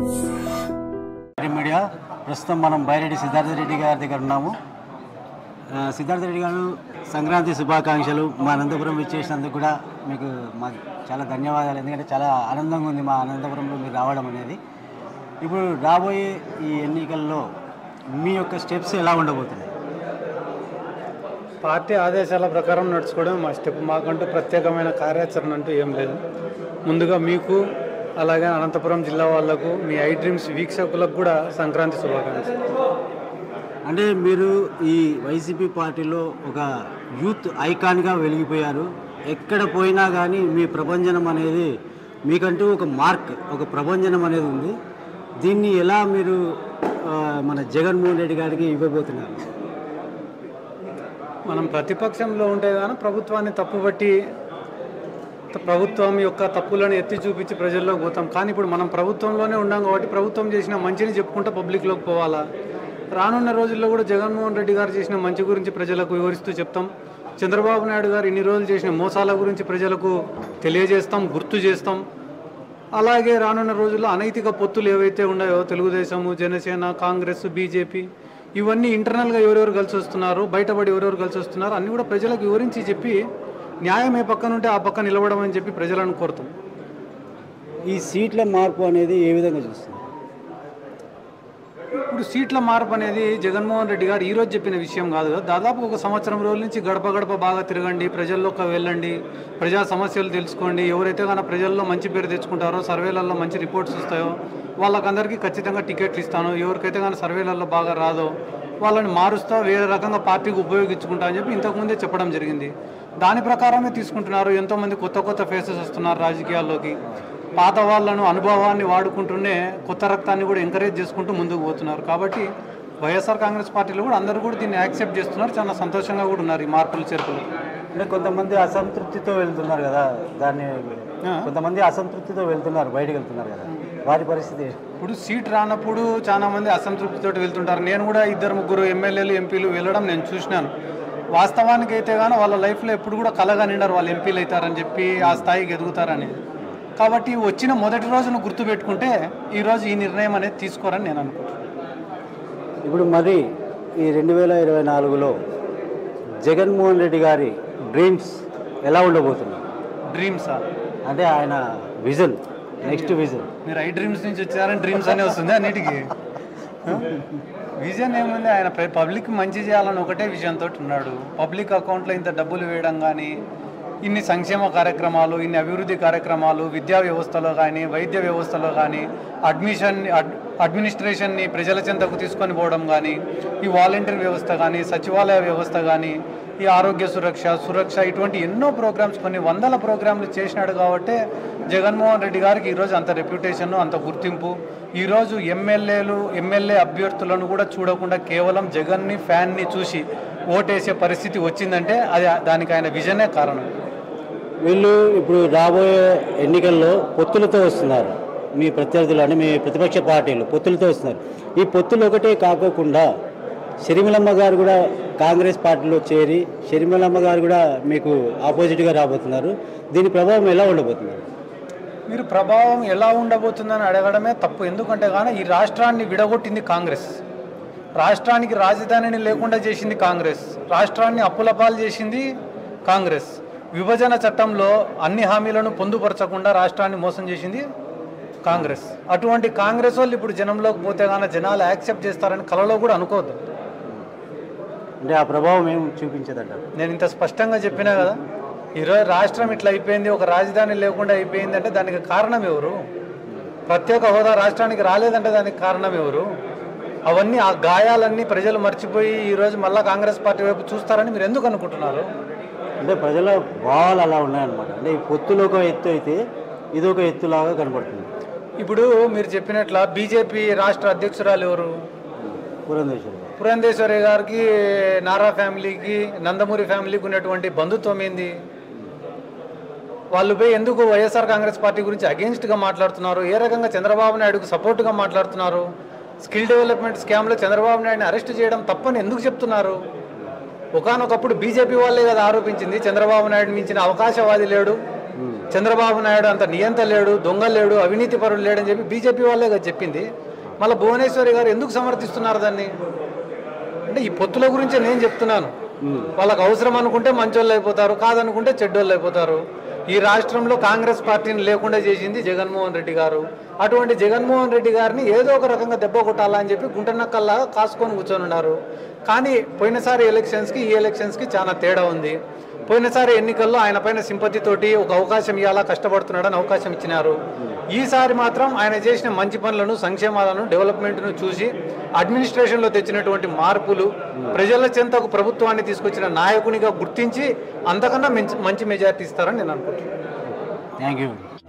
మరి మీడియా ప్రస్తుతం మనం బైరెడ్డి సిద్ధార్థ రెడ్డి గారి దగ్గర ఉన్నాము ఆ, సిద్ధార్థ రెడ్డి గారు సంక్రాంతి శుభాకాంక్షలు మా అనంతపురం ఇచ్చేసినందుకు కూడా మీకు మా చాలా ధన్యవాదాలు ఎందుకంటే చాలా ఆనందంగా ఉంది మా అనంతపురంలో మీరు రావడం అనేది ఇప్పుడు రాబోయే ఈ ఎన్నికల్లో మీ యొక్క స్టెప్స్ ఎలా ఉండబోతున్నాయి పార్టీ ఆదేశాల ప్రకారం నడుచుకోవడం మా స్టెప్ మాకంటూ ప్రత్యేకమైన కార్యాచరణ అంటూ ఏం లేదు ముందుగా మీకు అలాగే అనంతపురం జిల్లా వాళ్లకు మీ ఐ డ్రీమ్స్ వీక్షకులకు కూడా సంక్రాంతి శుభాకాంక్షలు అంటే మీరు ఈ వైసీపీ పార్టీలో ఒక యూత్ ఐకాన్గా వెలిగిపోయారు ఎక్కడ పోయినా కానీ మీ ప్రభంజనం అనేది మీకంటూ ఒక మార్క్ ఒక ప్రభంజనం అనేది ఉంది దీన్ని ఎలా మీరు ఆ, మన జగన్మోహన్ రెడ్డి గారికి ఇవ్వబోతున్నారు మనం ప్రతిపక్షంలో ఉంటే కానీ ప్రభుత్వాన్ని తప్పుబట్టి త- ప్రభుత్వం యొక్క తప్పులను ఎత్తి చూపించి ప్రజల్లోకి పోతాం కానీ ఇప్పుడు మనం ప్రభుత్వంలోనే ఉన్నాం కాబట్టి ప్రభుత్వం చేసిన మంచిని చెప్పుకుంటూ పబ్లిక్లోకి పోవాలా రానున్న రోజుల్లో కూడా జగన్మోహన్ రెడ్డి గారు చేసిన మంచి గురించి ప్రజలకు వివరిస్తూ చెప్తాం చంద్రబాబు నాయుడు గారు ఇన్ని రోజులు చేసిన మోసాల గురించి ప్రజలకు తెలియజేస్తాం గుర్తు చేస్తాం అలాగే రానున్న రోజుల్లో అనైతిక పొత్తులు ఏవైతే ఉన్నాయో తెలుగుదేశము జనసేన కాంగ్రెస్ బీజేపీ ఇవన్నీ ఇంటర్నల్గా ఎవరెవరు కలిసి వస్తున్నారు బయటపడి ఎవరెవరు కలిసి వస్తున్నారు అన్ని కూడా ప్రజలకు వివరించి చెప్పి న్యాయం ఏ పక్కన ఉంటే ఆ పక్క నిలబడమని అని చెప్పి ప్రజలను కోరుతాం ఈ సీట్ల మార్పు అనేది ఏ విధంగా చూస్తున్నారు ఇప్పుడు సీట్ల మార్పు అనేది జగన్మోహన్ రెడ్డి గారు ఈరోజు చెప్పిన విషయం కాదు కదా దాదాపు ఒక సంవత్సరం రోజుల నుంచి గడప గడప బాగా తిరగండి ప్రజల్లోకి వెళ్ళండి ప్రజా సమస్యలు తెలుసుకోండి ఎవరైతే కానీ ప్రజల్లో మంచి పేరు తెచ్చుకుంటారో సర్వేలలో మంచి రిపోర్ట్స్ వస్తాయో వాళ్ళకందరికీ ఖచ్చితంగా టికెట్లు ఇస్తాను ఎవరికైతే కానీ సర్వేలలో బాగా రాదో వాళ్ళని మారుస్తా వేరే రకంగా పార్టీకి ఉపయోగించుకుంటా అని చెప్పి ఇంతకుముందే చెప్పడం జరిగింది దాని ప్రకారమే తీసుకుంటున్నారు ఎంతోమంది కొత్త కొత్త ఫేసెస్ వస్తున్నారు రాజకీయాల్లోకి పాత వాళ్ళను అనుభవాన్ని వాడుకుంటూనే కొత్త రక్తాన్ని కూడా ఎంకరేజ్ చేసుకుంటూ ముందుకు పోతున్నారు కాబట్టి వైఎస్ఆర్ కాంగ్రెస్ పార్టీలో కూడా అందరూ కూడా దీన్ని యాక్సెప్ట్ చేస్తున్నారు చాలా సంతోషంగా కూడా ఉన్నారు ఈ మార్పులు చేర్పులు అంటే కొంతమంది అసంతృప్తితో వెళ్తున్నారు కదా దాన్ని ఆ. కొంతమంది అసంతృప్తితో వెళ్తున్నారు బయటకు వెళ్తున్నారు కదా వారి పరిస్థితి ఇప్పుడు సీట్ రానప్పుడు చాలా మంది అసంతృప్తితో వెళ్తుంటారు నేను కూడా ఇద్దరు ముగ్గురు ఎమ్మెల్యేలు ఎంపీలు వెళ్ళడం నేను చూసినాను వాస్తవానికి అయితే కానీ వాళ్ళ లైఫ్లో ఎప్పుడు కూడా కలగా నిండారు వాళ్ళు ఎంపీలు అవుతారని చెప్పి ఆ స్థాయికి ఎదుగుతారని కాబట్టి వచ్చిన మొదటి రోజును గుర్తుపెట్టుకుంటే ఈరోజు ఈ నిర్ణయం అనేది తీసుకోరని నేను అనుకుంటున్నాను ఇప్పుడు మరి ఈ రెండు వేల ఇరవై నాలుగులో జగన్మోహన్ రెడ్డి గారి డ్రీమ్స్ ఎలా ఉండబోతున్నాయి డ్రీమ్సా అంటే ఆయన విజన్ నెక్స్ట్ విజన్ మీరు ఐ డ్రీమ్స్ నుంచి వచ్చారని డ్రీమ్స్ అనే వస్తుంది అన్నిటికీ విజన్ ఏముంది ఆయన పబ్లిక్ మంచి చేయాలని ఒకటే విజన్ తోటి ఉన్నాడు పబ్లిక్ అకౌంట్లో ఇంత డబ్బులు వేయడం కానీ ఇన్ని సంక్షేమ కార్యక్రమాలు ఇన్ని అభివృద్ధి కార్యక్రమాలు విద్యా వ్యవస్థలో కానీ వైద్య వ్యవస్థలో కానీ అడ్మిషన్ అడ్ అడ్మినిస్ట్రేషన్ని ప్రజల చెంతకు తీసుకొని పోవడం కానీ ఈ వాలంటీర్ వ్యవస్థ కానీ సచివాలయ వ్యవస్థ కానీ ఈ ఆరోగ్య సురక్ష సురక్ష ఇటువంటి ఎన్నో ప్రోగ్రామ్స్ కొన్ని వందల ప్రోగ్రాంలు చేసినాడు కాబట్టి జగన్మోహన్ రెడ్డి గారికి ఈరోజు అంత రెప్యుటేషన్ అంత గుర్తింపు ఈరోజు ఎమ్మెల్యేలు ఎమ్మెల్యే అభ్యర్థులను కూడా చూడకుండా కేవలం జగన్ని ఫ్యాన్ని చూసి ఓటేసే పరిస్థితి వచ్చిందంటే అది దానికి ఆయన విజనే కారణం వీళ్ళు ఇప్పుడు రాబోయే ఎన్నికల్లో పొత్తులతో వస్తున్నారు మీ ప్రత్యర్థులు అంటే మీ ప్రతిపక్ష పార్టీలు పొత్తులతో వస్తున్నారు ఈ పొత్తులు ఒకటే కాకోకుండా షర్మిలమ్మ గారు కూడా కాంగ్రెస్ పార్టీలో చేరి షర్మిలమ్మ గారు కూడా మీకు ఆపోజిట్గా రాబోతున్నారు దీని ప్రభావం ఎలా ఉండబోతున్నారు మీరు ప్రభావం ఎలా ఉండబోతుందని అడగడమే తప్పు ఎందుకంటే కానీ ఈ రాష్ట్రాన్ని విడగొట్టింది కాంగ్రెస్ రాష్ట్రానికి రాజధానిని లేకుండా చేసింది కాంగ్రెస్ రాష్ట్రాన్ని అప్పుల పాలు చేసింది కాంగ్రెస్ విభజన చట్టంలో అన్ని హామీలను పొందుపరచకుండా రాష్ట్రాన్ని మోసం చేసింది కాంగ్రెస్ అటువంటి కాంగ్రెస్ వాళ్ళు ఇప్పుడు జనంలోకి పోతే కానీ జనాలు యాక్సెప్ట్ చేస్తారని కలలో కూడా అనుకోవద్దు అంటే ఆ ప్రభావం ఏం చూపించదంటారు నేను ఇంత స్పష్టంగా చెప్పినా కదా ఈరోజు రాష్ట్రం ఇట్లా అయిపోయింది ఒక రాజధాని లేకుండా అయిపోయింది అంటే దానికి కారణం ఎవరు ప్రత్యేక హోదా రాష్ట్రానికి రాలేదంటే దానికి కారణం ఎవరు అవన్నీ ఆ గాయాలన్నీ ప్రజలు మర్చిపోయి ఈరోజు మళ్ళా కాంగ్రెస్ పార్టీ వైపు చూస్తారని మీరు ఎందుకు అనుకుంటున్నారు అంటే ప్రజల భావాలు అలా ఉన్నాయన్నమాట అంటే ఈ పొత్తులు ఒక ఎత్తు అయితే ఇది ఒక ఎత్తులాగా కనబడుతుంది ఇప్పుడు మీరు చెప్పినట్ల బీజేపీ రాష్ట్ర అధ్యక్షురాలు ఎవరు పురంధేశ్వరి గారు పురంధేశ్వరి గారికి నారా ఫ్యామిలీకి నందమూరి ఫ్యామిలీకి ఉన్నటువంటి బంధుత్వం ఏంది వాళ్ళు పోయి ఎందుకు వైఎస్ఆర్ కాంగ్రెస్ పార్టీ గురించి అగేన్స్ట్గా మాట్లాడుతున్నారు ఏ రకంగా చంద్రబాబు నాయుడుకు సపోర్ట్గా మాట్లాడుతున్నారు స్కిల్ డెవలప్మెంట్ స్కామ్లో చంద్రబాబు నాయుడుని అరెస్ట్ చేయడం తప్పని ఎందుకు చెప్తున్నారు ఒకానొకప్పుడు బీజేపీ వాళ్ళే కదా ఆరోపించింది చంద్రబాబు నాయుడు మించిన అవకాశవాది లేడు చంద్రబాబు నాయుడు అంత నియంత లేడు దొంగ లేడు అవినీతి పరుడు లేడని చెప్పి బీజేపీ వాళ్ళే కదా చెప్పింది మళ్ళీ భువనేశ్వరి గారు ఎందుకు సమర్థిస్తున్నారు దాన్ని అంటే ఈ పొత్తుల గురించి నేను చెప్తున్నాను వాళ్ళకి అవసరం అనుకుంటే మంచోళ్ళు అయిపోతారు కాదనుకుంటే చెడ్డోళ్ళు అయిపోతారు ఈ రాష్ట్రంలో కాంగ్రెస్ పార్టీని లేకుండా చేసింది జగన్మోహన్ రెడ్డి గారు అటువంటి జగన్మోహన్ రెడ్డి గారిని ఏదో ఒక రకంగా దెబ్బ కొట్టాలని చెప్పి గుంటనక్కల్లా కాసుకొని కూర్చొని ఉన్నారు కానీ పోయినసారి ఎలక్షన్స్కి ఈ ఎలక్షన్స్కి చాలా తేడా ఉంది పోయినసారి ఎన్నికల్లో ఆయన పైన సింపతి తోటి ఒక అవకాశం ఇవ్వాలా కష్టపడుతున్నాడని అవకాశం ఇచ్చినారు ఈసారి మాత్రం ఆయన చేసిన మంచి పనులను సంక్షేమాలను డెవలప్మెంట్ను చూసి అడ్మినిస్ట్రేషన్లో తెచ్చినటువంటి మార్పులు ప్రజల చెంతకు ప్రభుత్వాన్ని తీసుకొచ్చిన నాయకునిగా గుర్తించి అంతకన్నా మంచి మంచి మెజార్టీ ఇస్తారని నేను అనుకుంటున్నాను థ్యాంక్ యూ